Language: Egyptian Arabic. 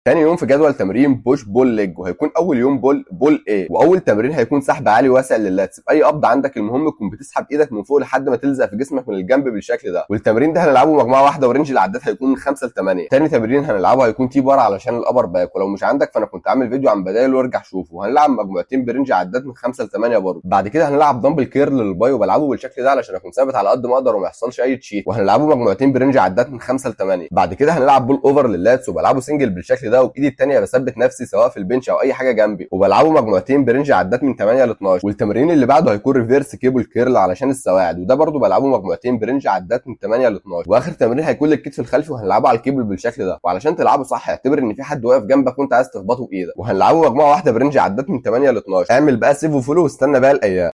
تاني يوم في جدول تمرين بوش بول ليج وهيكون اول يوم بول بول ايه واول تمرين هيكون سحب عالي واسع لللاتس باي قبض عندك المهم تكون بتسحب ايدك من فوق لحد ما تلزق في جسمك من الجنب بالشكل ده والتمرين ده هنلعبه مجموعه واحده ورينج العدات هيكون من 5 ل 8 تاني تمرين هنلعبه هيكون تي بار علشان الابر باك ولو مش عندك فانا كنت عامل فيديو عن بدايل وارجع شوفه وهنلعب مجموعتين برينج عدات من 5 ل 8 برضه بعد كده هنلعب دمبل كيرل للباي وبلعبه بالشكل ده علشان اكون ثابت على قد ما اقدر وما يحصلش اي تشيت وهنلعبه مجموعتين برينج عدات من 5 ل 8 بعد كده هنلعب بول اوفر لللاتس وبلعبه سنجل بالشكل ده وايدي الثانيه بثبت نفسي سواء في البنش او اي حاجه جنبي وبلعبه مجموعتين برينج عدات من 8 ل 12 والتمرين اللي بعده هيكون ريفيرس كيبل كيرل علشان السواعد وده برضه بلعبه مجموعتين برينج عدات من 8 ل 12 واخر تمرين هيكون للكتف الخلفي وهنلعبه على الكيبل بالشكل ده وعلشان تلعبه صح اعتبر ان في حد واقف جنبك وانت عايز تخبطه بايدك وهنلعبه مجموعه واحده برينج عدات من 8 ل 12 اعمل بقى سيف وفولو واستنى بقى الايام